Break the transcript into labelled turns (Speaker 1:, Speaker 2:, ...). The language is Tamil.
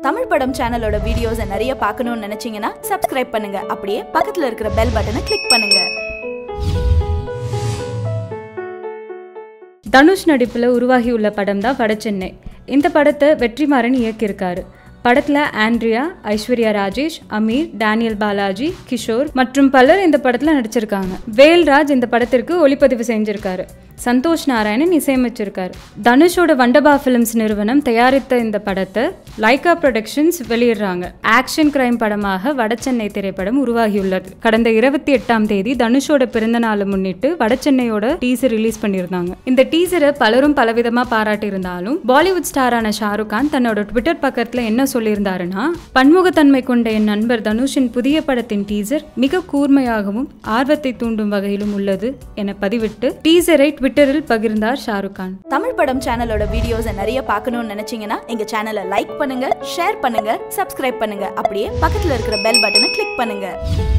Speaker 1: தமிழ் படம் சேனலோட வீடியோஸை நிறைய பார்க்கணும்னு நினைச்சீங்கன்னா சப்ஸ்கிரைப் பண்ணுங்க அப்படியே பக்கத்துல இருக்கிற பெல் பட்டனை கிளிக் பண்ணுங்க
Speaker 2: தனுஷ் நடிப்பில் உருவாகியுள்ள படம் தான் வடசென்னை இந்த படத்தை வெற்றிமாறன் இயக்கியிருக்காரு படத்தில் ஆண்ட்ரியா ஐஸ்வர்யா ராஜேஷ் அமீர் டேனியல் பாலாஜி கிஷோர் மற்றும் பலர் இந்த படத்தில் நடிச்சிருக்காங்க வேல்ராஜ் இந்த படத்திற்கு ஒளிப்பதிவு செஞ்சிருக்காரு சந்தோஷ் நாராயணன் இசையமைச்சிருக்காரு தனுஷோட வண்டபா ஃபிலிம்ஸ் நிறுவனம் தயாரித்த இந்த படத்தை லைகா ப்ரொடக்ஷன்ஸ் வெளியிடுறாங்க ஆக்ஷன் கிரைம் படமாக வடசென்னை திரைப்படம் உருவாகியுள்ளது கடந்த இருபத்தி எட்டாம் தேதி தனுஷோட பிறந்த நாளை முன்னிட்டு வடசென்னையோட டீசர் ரிலீஸ் பண்ணியிருந்தாங்க இந்த டீசரை பலரும் பலவிதமா பாராட்டியிருந்தாலும் பாலிவுட் ஸ்டாரான ஷாருக் கான் தன்னோட ட்விட்டர் பக்கத்துல என்ன சொல்லியிருந்தாருன்னா பன்முகத்தன்மை கொண்ட என் நண்பர் தனுஷின் புதிய படத்தின் டீசர் மிக கூர்மையாகவும் ஆர்வத்தை தூண்டும் வகையிலும் உள்ளது என பதிவிட்டு டீசரை ட்விட்டரில் பகிர்ந்தார் ஷாருக் கான்
Speaker 1: தமிழ் படம் சேனலோட வீடியோஸை நிறைய பார்க்கணும்னு நினைச்சீங்கன்னா எங்க சேனலை லைக் பண்ணுங்க ஷேர் பண்ணுங்க சப்ஸ்கிரைப் பண்ணுங்க அப்படியே பக்கத்துல இருக்கிற பெல் பட்டனை கிளிக் பண்ணுங்க